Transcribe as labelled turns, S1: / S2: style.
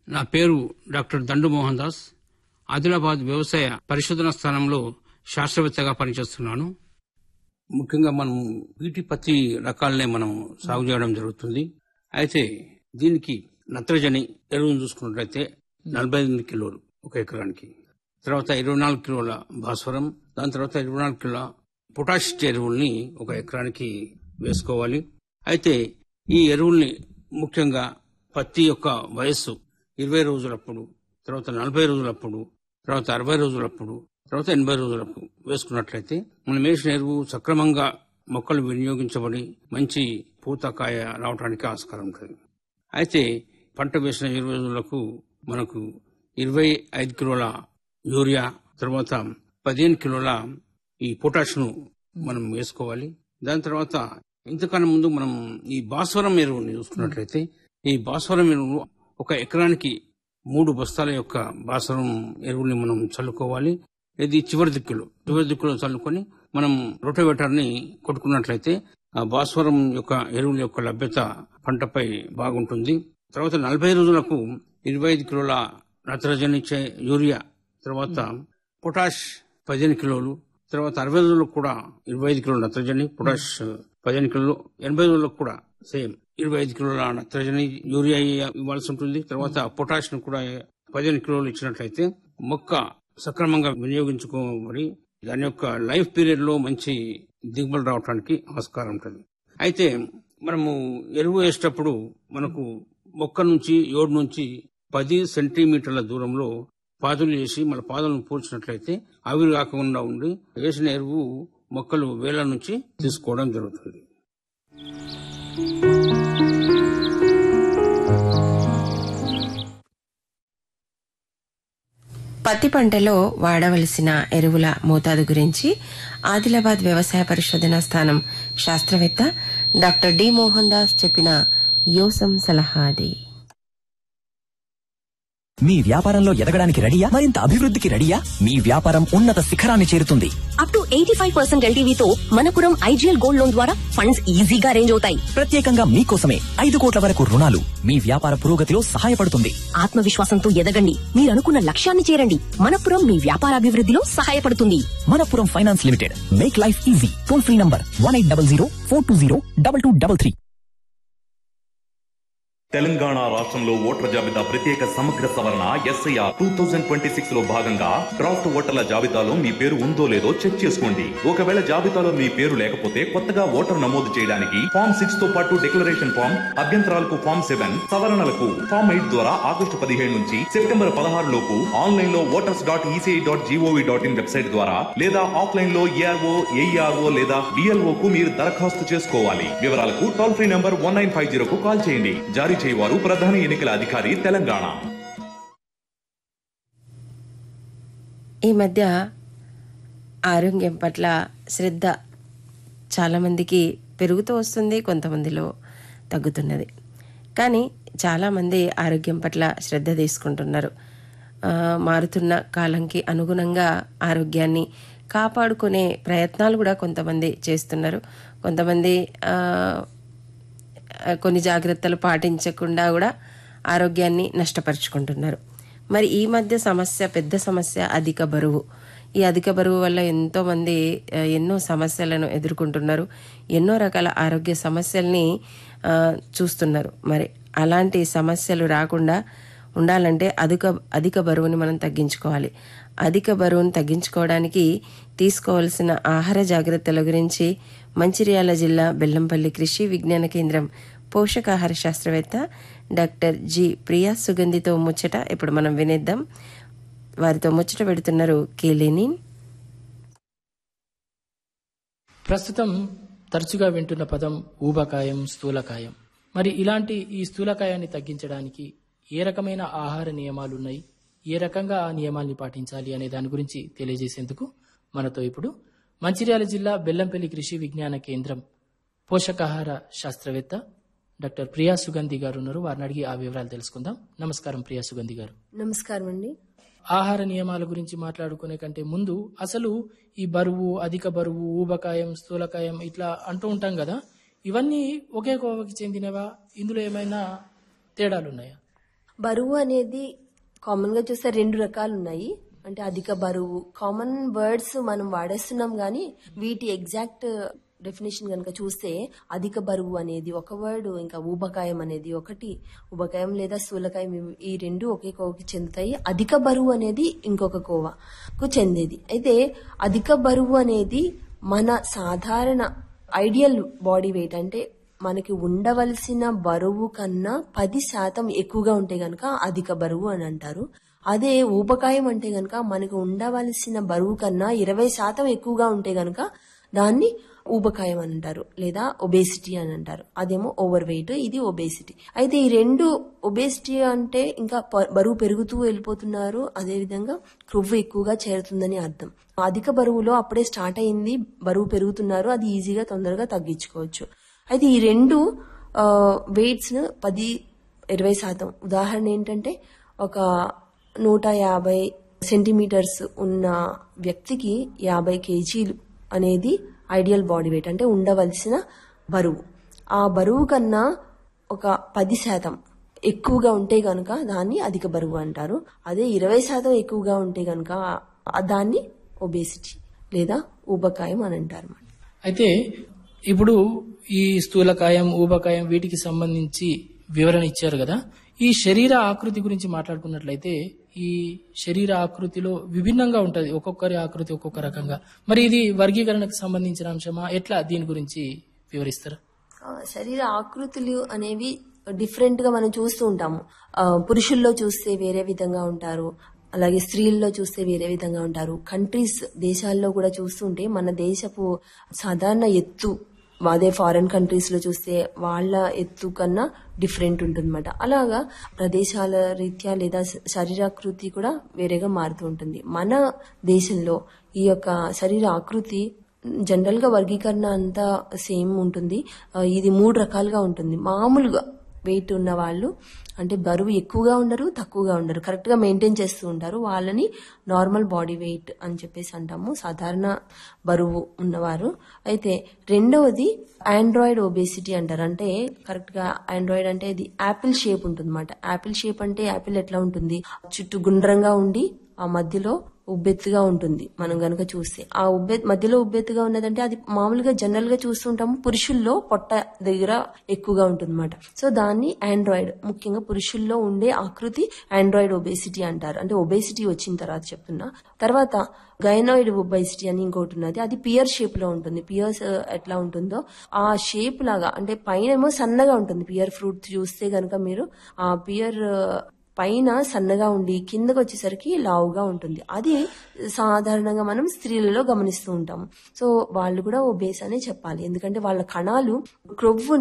S1: నా పేరు డాక్టర్ దండు మోహన్ దాస్ ఆదిలాబాద్ వ్యవసాయ పరిశోధన స్థానంలో శాస్త్రవేత్తగా పనిచేస్తున్నాను ముఖ్యంగా మనం వీటి పత్తి రకాలనే మనం సాగు చేయడం జరుగుతుంది అయితే దీనికి నత్రజని ఎరువును చూసుకున్నట్లయితే నలభై ఎనిమిది కిలోలు ఒక ఎకరానికి తర్వాత ఇరవై నాలుగు కిలోల భాస్వరం దాని తర్వాత ఇరవై నాలుగు కిలోల పొటాష్ ఎరువుల్ని ఒక ఎకరానికి వేసుకోవాలి అయితే ఈ ఎరువుల్ని ముఖ్యంగా పత్తి యొక్క వయస్సు ఇరవై రోజులప్పుడు తర్వాత నలభై రోజులప్పుడు తర్వాత అరవై రోజులప్పుడు తర్వాత ఎనభై రోజులకు వేసుకున్నట్లయితే మనం వేసిన ఎరువు సక్రమంగా మొక్కలు వినియోగించబడి మంచి పూత కాయ రావడానికి ఆస్కారం ఉంటుంది అయితే పంట వేసిన ఇరవై రోజులకు మనకు ఇరవై ఐదు కిలోల యూరియా తర్వాత పదిహేను కిలోల ఈ పొటాష్ను మనం వేసుకోవాలి దాని తర్వాత ఇంతకన్నా ముందు మనం ఈ భాస్వరం ఎరువుని చూసుకున్నట్లయితే ఈ భాస్వరం ఎరువు ఒక ఎకరానికి మూడు బస్తాల యొక్క భాస్వరం ఎరువుని మనం చల్లుకోవాలి ఇది చివరి దిక్కులు చివరి దిక్కులో చల్లుకొని మనం రొటోవేటర్ ని కొట్టుకున్నట్లయితే ఆ భాస్వరం యొక్క ఎరువుల యొక్క లభ్యత పంటపై బాగుంటుంది తర్వాత నలభై రోజులకు ఇరవై ఐదు కిలోల నత్రజని ఇచ్చే యూరియా తర్వాత పొటాష్ పదిహేను కిలోలు తర్వాత అరవై రోజులకు కూడా ఇరవై ఐదు కిలోల నత్రజని పొటాష్ పదిహేను కిలోలు ఎనభై రోజులకు కూడా సేమ్ ఇరవై ఐదు కిలోల నత్రజని యూరియా ఇవ్వాల్సి ఉంటుంది తర్వాత పొటాష్ ను కూడా పదిహేను కిలోలు ఇచ్చినట్లయితే మొక్క సక్రమంగా వినియోగించుకోబడి దాని యొక్క లైఫ్ పీరియడ్ లో మంచి దిగుబడి రావడానికి ఆస్కారం ఉంటుంది అయితే మనము ఎరువు వేసేటప్పుడు మనకు మొక్క నుంచి ఏడు నుంచి పది సెంటీమీటర్ల దూరంలో పాదులు చేసి మన పాదులను పూడ్చినట్లయితే ఆవిరి కాకుండా ఉండి వేసిన ఎరువు మొక్కలు వేల నుంచి తీసుకోవడం జరుగుతుంది
S2: పత్తి పంటలో వాడవలసిన ఎరువుల మోతాదు గురించి ఆదిలాబాద్ వ్యవసాయ పరిశోధన స్థానం శాస్త్రవేత్త డాక్టర్ డి మోహన్ దాస్ చెప్పిన యోసం సలహా అది
S3: మీ వ్యాపారంలో ఎదగడానికి రెడీయా మరింత అభివృద్ధికి రెడీయా మీ వ్యాపారం ఉన్నత శిఖరాన్ని చేరుతుంది
S4: up to eighty five percent ఎల్టీవీతో మనపురం ఐజీఎల్ గోల్డ్ లోన్ ద్వారా ఫండ్స్ ఈజీగా అరేంజ్ అవుతాయి
S3: ప్రత్యేకంగా మీకోసమే ఐదు కోట్ల వరకు రుణాలు మీ వ్యాపార పురోగతిలో సహాయపడుతుంది
S4: ఆత్మవిశ్వాసంతో ఎదగండి మీరు అనుకున్న లక్ష్యాన్ని చేరండి మనపురం మీ వ్యాపారాభివృద్ధిలో సహాయపడుతుంది
S3: Manappuram finance limited make life easy toll free number one eight double zero four two zero double two double three
S5: Telangana రాష్ట్రంలో ఓటర్ల జాబితా ప్రత్యేక సమగ్ర సవరణ SIR two thousand twenty six లో భాగంగా డ్రాఫ్ట్ ఓటర్ల జాబితాలో మీ పేరు ఉందో లేదో చెక్ చేసుకోండి ఒకవేళ జాబితాలో మీ పేరు లేకపోతే కొత్తగా ఓటర్ నమోదు చేయడానికి ఫామ్ సిక్స్ తో పాటు డిక్లరేషన్ ఫామ్ అభ్యంతరాలకు ఫామ్ సెవెన్ సవరణలకు ఫామ్ ఎయిట్ ద్వారా ఆగస్టు పదిహేడు నుంచి సెప్టెంబర్ పదహారు లోపు ఆన్లైన్ లో voters dot ECI dot GOV dot in website ద్వారా లేదా ఆఫ్లైన్ లో ఏఆర్ఓ ఏఈఆర్ఓ లేదా డిఎల్ఓ కు మీరు దరఖాస్తు చేసుకోవాలి వివరాలకు toll free number one nine five zero కు కాల్ చేయండి జారీ చేయవారు ప్రధాన ఎన్నికల అధికారి తెలంగాణ
S2: ఈ మధ్య ఆరోగ్యం పట్ల శ్రద్ధ చాలామందికి పెరుగుతూ వస్తుంది కొంతమందిలో తగ్గుతున్నది కానీ చాలామంది ఆరోగ్యం పట్ల శ్రద్ధ తీసుకుంటున్నారు ఆ, మారుతున్న కాలంకి అనుగుణంగా ఆరోగ్యాన్ని కాపాడుకునే ప్రయత్నాలు కూడా కొంతమంది చేస్తున్నారు కొంతమంది ఆ, ఆ, కొన్ని జాగ్రత్తలు పాటించకుండా కూడా ఆరోగ్యాన్ని నష్టపరుచుకుంటున్నారు మరి ఈ మధ్య సమస్య పెద్ద సమస్య అధిక బరువు ఈ అధిక బరువు వల్ల ఎంతో మంది ఆ, ఎన్నో సమస్యలను ఎదుర్కొంటున్నారు ఎన్నో రకాల ఆరోగ్య సమస్యల్ని ఆ, చూస్తున్నారు మరి అలాంటి సమస్యలు రాకుండా ఉండాలంటే అధిక అధిక బరువుని మనం తగ్గించుకోవాలి అధిక బరువును తగ్గించుకోవడానికి తీసుకోవాల్సిన ఆహార జాగ్రత్తల గురించి మంచిర్యాల జిల్లా బెల్లంపల్లి కృషి విజ్ఞాన కేంద్రం పోషకాహార శాస్త్రవేత్త డాక్టర్ జి ప్రియా సుగంధితో ముచ్చట ఇప్పుడు మనం వినేద్దాం వారితో ముచ్చట పెడుతున్నారు కేలేని
S6: ప్రస్తుతం తరచుగా వింటున్న పదం ఊబకాయం స్థూలకాయం మరి ఇలాంటి ఈ స్థూలకాయాన్ని తగ్గించడానికి ఏ రకమైన ఆహార నియమాలు ఉన్నాయి ఏ రకంగా ఆ నియమాల్ని పాటించాలి అనే దాని గురించి తెలియజేసేందుకు మనతో ఇప్పుడు మంచిర్యాల జిల్లా బెల్లంపల్లి కృషి విజ్ఞాన కేంద్రం పోషకాహార శాస్త్రవేత్త డాక్టర్ ప్రియా సుగంధి గారు ఉన్నారు వారిని అడిగి ఆ వివరాలు తెలుసుకుందాం నమస్కారం ప్రియా సుగంధి గారు
S7: నమస్కారం అండి
S6: ఆహార నియమాల గురించి మాట్లాడుకునే కంటే ముందు అసలు ఈ బరువు అధిక బరువు ఊబకాయం స్థూలకాయం ఇట్లా అంటూ ఉంటాం కదా ఇవన్నీ ఒకే కోవకి చెందినవా ఇందులో ఏమైనా తేడాలు ఉన్నాయా
S7: బరువు అనేది కామన్ గా చూస్తే రెండు రకాలు ఉన్నాయి అంటే అధిక బరువు కామన్ వర్డ్స్ మనం వాడేస్తున్నాం కానీ వీటి ఎగ్జాక్ట్ డెఫినేషన్ కనుక చూస్తే అధిక బరువు అనేది ఒక వర్డ్ ఇంకా ఊబకాయం అనేది ఒకటి ఊబకాయం లేదా స్థూలకాయం ఇవి- ఈ రెండు ఒకే కోవకి చెందుతాయి అధిక బరువు అనేది ఇంకొక కోవకు చెందేది అయితే అధిక బరువు అనేది మన సాధారణ ఐడియల్ బాడీ వెయిట్ అంటే మనకి ఉండవలసిన బరువు కన్నా పది శాతం ఎక్కువగా ఉంటే గనక అధిక బరువు అని అంటారు అదే ఊబకాయం అంటే గనక మనకి ఉండవలసిన బరువు కన్నా ఇరవై శాతం ఎక్కువగా ఉంటే గనక దాన్ని ఊబకాయం అని అంటారు లేదా ఒబేసిటీ అని అంటారు అదేమో ఓవర్ వెయిట్ ఇది ఒబేసిటీ అయితే ఈ రెండు ఒబేసిటీ అంటే ఇంకా ప- బరువు పెరుగుతూ వెళ్ళిపోతున్నారు అదేవిధంగా క్రొవ్వు ఎక్కువగా చేరుతుందని అర్థం అధిక బరువులో అప్పుడే స్టార్ట్ అయింది బరువు పెరుగుతున్నారు అది ఈజీగా తొందరగా తగ్గించుకోవచ్చు అయితే ఈ రెండు వెయిట్స్ ను పది ఇరవై శాతం ఉదాహరణ ఏంటంటే ఒక నూట యాభై సెంటీమీటర్స్ ఉన్న వ్యక్తికి యాభై కేజీలు అనేది ఐడియల్ బాడీ వెయిట్ అంటే ఉండవలసిన బరువు ఆ బరువు కన్నా ఒక పది శాతం ఎక్కువగా ఉంటే గనుక దాన్ని అధిక బరువు అంటారు అదే ఇరవై శాతం ఎక్కువగా ఉంటే గనుక ఆ- దాన్ని ఒబేసిటీ లేదా ఊబకాయం అని అంటారు
S6: అయితే ఇప్పుడు ఈ స్థూలకాయం ఊబకాయం వీటికి సంబంధించి వివరణ ఇచ్చారు కదా ఈ శరీర ఆకృతి గురించి మాట్లాడుకున్నట్లయితే ఈ శరీర ఆకృతిలో విభిన్నంగా ఉంటది ఒక్కొక్కరి ఆకృతి ఒక్కొక్క రకంగా మరి ఇది వర్గీకరణకు సంబంధించిన అంశమా ఎట్లా దీని గురించి వివరిస్తారా
S7: ఆ, శరీర ఆకృతులు అనేవి డిఫరెంట్ గా మనం చూస్తూ ఉంటాము ఆ, పురుషుల్లో చూస్తే వేరే విధంగా ఉంటారు అలాగే స్త్రీల్లో చూస్తే వేరే విధంగా ఉంటారు కంట్రీస్ దేశాల్లో కూడా చూస్తుంటే మన దేశపు సాధారణ ఎత్తు అదే ఫారెన్ కంట్రీస్ లో చూస్తే వాళ్ళ ఎత్తు కన్నా డిఫరెంట్ ఉంటుందన్నమాట అలాగా ప్రదేశాల రీత్యా లేదా శ- శరీరాకృతి కూడా వేరేగా మారుతూ ఉంటుంది మన దేశంలో ఈ యొక్క శరీర ఆకృతి జనరల్ గా వర్గీకరణ అంతా సేమ్ ఉంటుంది ఆ, ఇది మూడు రకాలుగా ఉంటుంది మామూలుగా వెయిట్ ఉన్న వాళ్ళు అంటే బరువు ఎక్కువగా ఉండరు తక్కువగా ఉండరు కరెక్ట్ గా మెయింటైన్ చేస్తూ ఉంటారు వాళ్ళని నార్మల్ బాడీ వెయిట్ అని చెప్పేసి అంటాము సాధారణ బరువు ఉన్నవారు అయితే రెండవది ఆండ్రాయిడ్ ఒబేసిటీ అంటారు అంటే కరెక్ట్ గా ఆండ్రాయిడ్ అంటే ఇది యాపిల్ షేప్ ఉంటుంది అనమాట యాపిల్ షేప్ అంటే యాపిల్ ఎట్లా ఉంటుంది చుట్టూ గుండ్రంగా ఉండి ఆ మధ్యలో ఉబ్బెత్తుగా ఉంటుంది మనం గనక చూస్తే ఆ ఉబ్బె మధ్యలో ఉబ్బెత్తుగా ఉన్నదంటే అది మామూలుగా జనరల్ గా చూస్తుంటాము పురుషుల్లో పొట్ట దగ్గర ఎక్కువగా ఉంటుంది సో దాన్ని ఆండ్రాయిడ్ ముఖ్యంగా పురుషుల్లో ఉండే ఆకృతి ఆండ్రాయిడ్ ఒబేసిటీ అంటారు అంటే ఒబేసిటీ వచ్చిన తర్వాత చెప్తున్నా తర్వాత గైనాయిడ్ ఒబేసిటీ అని ఇంకోటి ఉన్నది అది పియర్ షేప్ లో ఉంటుంది పియర్స్ ఎట్లా ఉంటుందో ఆ షేప్ లాగా అంటే పైన ఏమో సన్నగా ఉంటుంది పియర్ ఫ్రూట్ చూస్తే గనక మీరు ఆ పియర్ పైన సన్నగా ఉండి కిందకు వచ్చేసరికి లావుగా ఉంటుంది అది సాధారణంగా మనం స్త్రీలలో గమనిస్తూ ఉంటాము సో వాళ్ళు కూడా ఓ బేస్ అనే చెప్పాలి ఎందుకంటే వాళ్ళ కణాలు క్రొవ్వు